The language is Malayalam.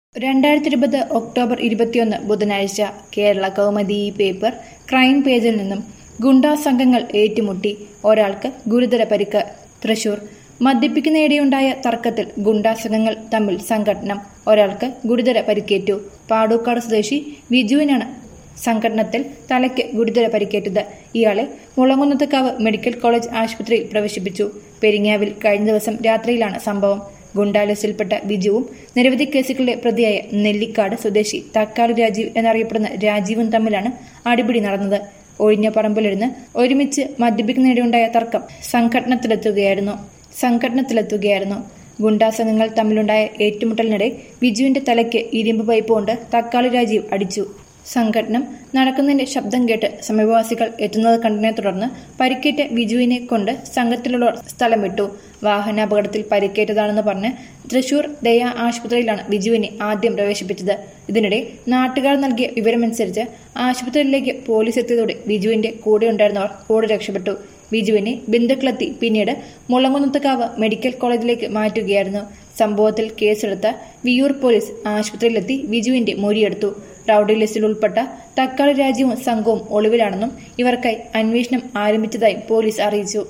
രണ്ടായിരത്തി ഇരുപത് ഒക്ടോബർ ഇരുപത്തിയൊന്ന് ബുധനാഴ്ച കേരള കൗമുദി പേപ്പർ ക്രൈം പേജിൽ നിന്നും ഗുണ്ടാ സംഘങ്ങൾ ഏറ്റുമുട്ടി ഒരാൾക്ക് ഗുരുതര പരിക്ക് തൃശൂർ മദ്യപിക്കുന്നതിനിടെയുണ്ടായ തർക്കത്തിൽ ഗുണ്ടാ സംഘങ്ങൾ തമ്മിൽ സംഘട്ടനം ഒരാൾക്ക് ഗുരുതര പരിക്കേറ്റു പാടൂക്കാട് സ്വദേശി വിജുവിനാണ് സംഘടനത്തിൽ തലയ്ക്ക് ഗുരുതര പരിക്കേറ്റത് ഇയാളെ മുളങ്ങുന്നത്തുകാവ് മെഡിക്കൽ കോളേജ് ആശുപത്രിയിൽ പ്രവേശിപ്പിച്ചു പെരിങ്ങാവിൽ കഴിഞ്ഞ ദിവസം രാത്രിയിലാണ് സംഭവം ഗുണ്ടാലിസിൽപ്പെട്ട ബിജുവും നിരവധി കേസുകളിലെ പ്രതിയായ നെല്ലിക്കാട് സ്വദേശി തക്കാളി രാജീവ് എന്നറിയപ്പെടുന്ന രാജീവും തമ്മിലാണ് അടിപിടി നടന്നത് ഒഴിഞ്ഞ പറമ്പിലിരുന്ന് ഒരുമിച്ച് മദ്യപിക്കുന്നതിനിടെയുണ്ടായ തർക്കം സംഘടനത്തിലെത്തുകയായിരുന്നു സംഘടനത്തിലെത്തുകയായിരുന്നു ഗുണ്ടാസംഘങ്ങൾ തമ്മിലുണ്ടായ ഏറ്റുമുട്ടലിനിടെ ബിജുവിന്റെ തലയ്ക്ക് ഇരുമ്പ് പൈപ്പ് കൊണ്ട് തക്കാളി രാജീവ് അടിച്ചു സംഘടനം നടക്കുന്നതിന്റെ ശബ്ദം കേട്ട് സമീപവാസികൾ എത്തുന്നത് കണ്ടതിനെ തുടർന്ന് പരിക്കേറ്റ ബിജുവിനെ കൊണ്ട് സംഘത്തിലുള്ളവർ സ്ഥലം വിട്ടു വാഹനാപകടത്തിൽ പരിക്കേറ്റതാണെന്ന് പറഞ്ഞ് തൃശൂർ ദയ ആശുപത്രിയിലാണ് ബിജുവിനെ ആദ്യം പ്രവേശിപ്പിച്ചത് ഇതിനിടെ നാട്ടുകാർ നൽകിയ വിവരമനുസരിച്ച് ആശുപത്രിയിലേക്ക് പോലീസ് എത്തിയതോടെ ബിജുവിന്റെ കൂടെയുണ്ടായിരുന്നവർ ഓടി രക്ഷപ്പെട്ടു ബിജുവിനെ ബന്ധുക്കളെത്തി പിന്നീട് മുളങ്കുന്നത്തുകാവ് മെഡിക്കൽ കോളേജിലേക്ക് മാറ്റുകയായിരുന്നു സംഭവത്തിൽ കേസെടുത്ത വിയൂർ പോലീസ് ആശുപത്രിയിലെത്തി ബിജുവിന്റെ മൊഴിയെടുത്തു റൌഡി ലിസ്റ്റിൽ ഉൾപ്പെട്ട തക്കാളി രാജ്യവും സംഘവും ഒളിവിലാണെന്നും ഇവർക്കായി അന്വേഷണം ആരംഭിച്ചതായും പോലീസ് അറിയിച്ചു